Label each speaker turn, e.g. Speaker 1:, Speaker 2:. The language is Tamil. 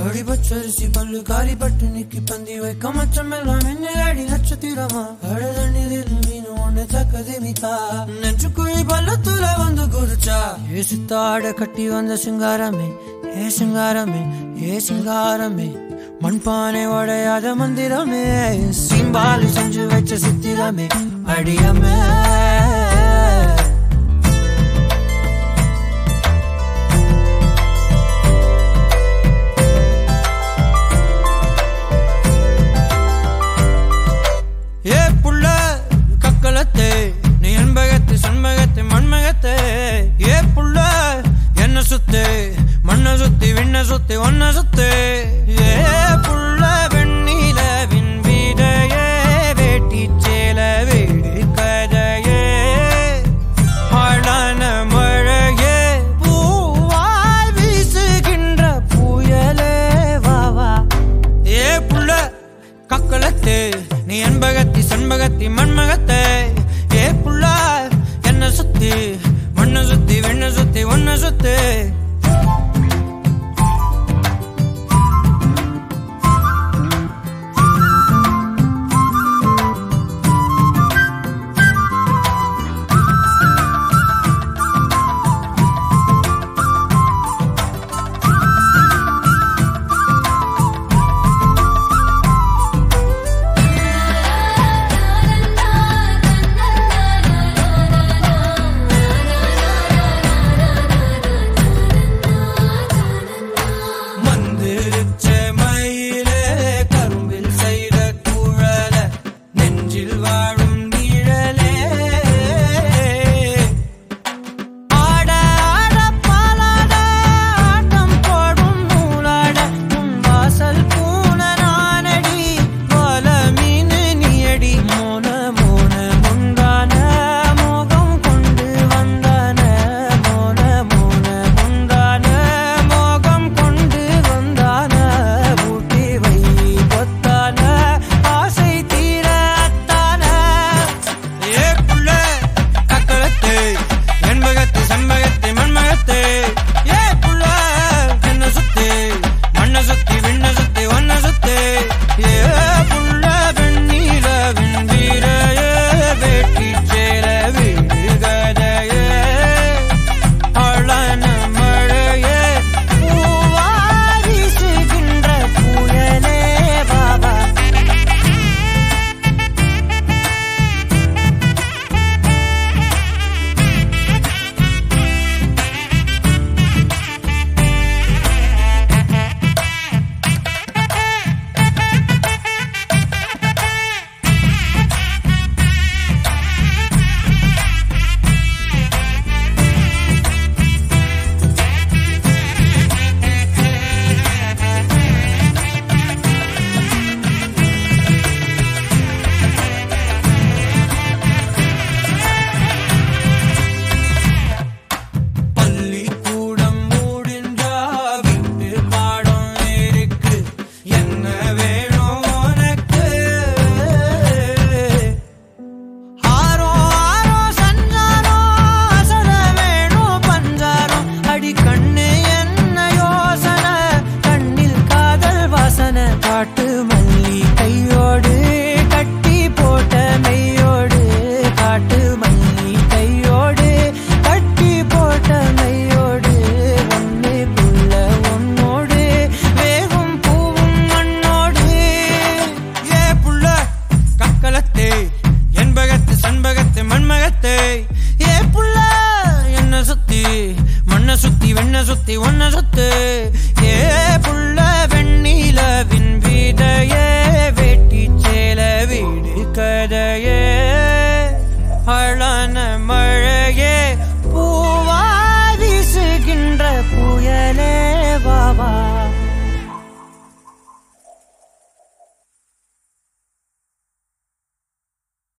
Speaker 1: அடி பச்சரிசி பல்லு காரி பட்டு நிக்கி பந்தி வைக்க மச்சம் எல்லாம் அடி நட்சத்திரமா அழதண்ணீரில் மீன் ஒண்ணு தக்கது மிதா நெஞ்சுக்குழி பள்ளத்துல வந்து குதிச்சா ஏ சித்தாட கட்டி வந்த சிங்காரமே ஏ சிங்காரமே ஏ சிங்காரமே மண்பானை உடையாத மந்திரமே சிம்பாலு செஞ்சு வச்ச சித்திரமே அடியமே ஏ புள்ள கக்கலத்தே நீ என்பகத்து சண்மகத்து மண்மகத்தே ஏ புள்ள என்ன சுத்து மண்ண சுத்தி விண்ண சுத்தி ஒன்ன சுத்து ஏ புள்ள வெண்ணிலவின் வீடையே வேட்டி சேல வீடு கதையே ஆளான மழையே பூவாய் வீசுகின்ற புயலே வா வா ஏ புள்ள கக்கலத்து நீ என்பகத்தி சண்பகத்தி மண்மகத்தை ஏ புள்ள என்ன சுத்தி மண்ணு சுத்தி வெண்ண சுத்தி ஒன்ன சுத்து மந்திரிச்ச மயிலே கரும்பில் செய்த குழல நெஞ்சில் வாழும் நிழலே ஆட ஆட பாலாட ஆட்டம் போடும் நூலாட உன் வாசல் பூன நானடி போல மீன் நீயடி மோன மோன முந்தான மோகம் கொண்டு வந்தான மோன மோன முந்தான மோகம் கொண்டு வந்தான ஊட்டி வை கொத்தான ஆசை தீர அத்தான ஏ புள்ள கக்கலத்து என்பகத்து சண்பகத்து மண்மகத்து ஏ புள்ள என்ன சுத்தி மண்ண சுத்தி விண்ண சுத்தி ஒன்ன சுத்தி ஏ புள்ள வெண்ணீரவின் வீரையே வேட்டி சேர வீடு கதையே ஆளான மழையே பூவாய் வீசுகின்ற புயலே பாபா பள்ளிக்கூடம் மூடின்றா வீட்டு பாடம் இருக்கு என்ன வேணும் உனக்கு ஆரோ ஆரோ சஞ்சாரோ அசர வேணும் பஞ்சாரம் அடி கண்ணு என்ன யோசனை கண்ணில் காதல் வாசனை காட்டு மல்லி கையோடு கட்டி போட்ட மெய்யோடு காட்டு மல்லி கையோடு கட்டி போட்ட மெய்யோடு ஒன்னே புள்ள உன்னோடு வேகும் பூவும் மண்ணோடு ஏ புள்ள கக்கலத்தே என்பகத்து சண்பகத்து மண்மகத்தே ஏ புள்ள என்ன சுத்தி மண்ண சுத்தி வெண்ண சுத்தி ஒன்ன சுத்து ஏ புள்ள வெண்ணிலவின் வீதையே வேட்டி சேல வீடு கதையே அழான மழையே பூவா வீசுகின்ற புயலே வாவா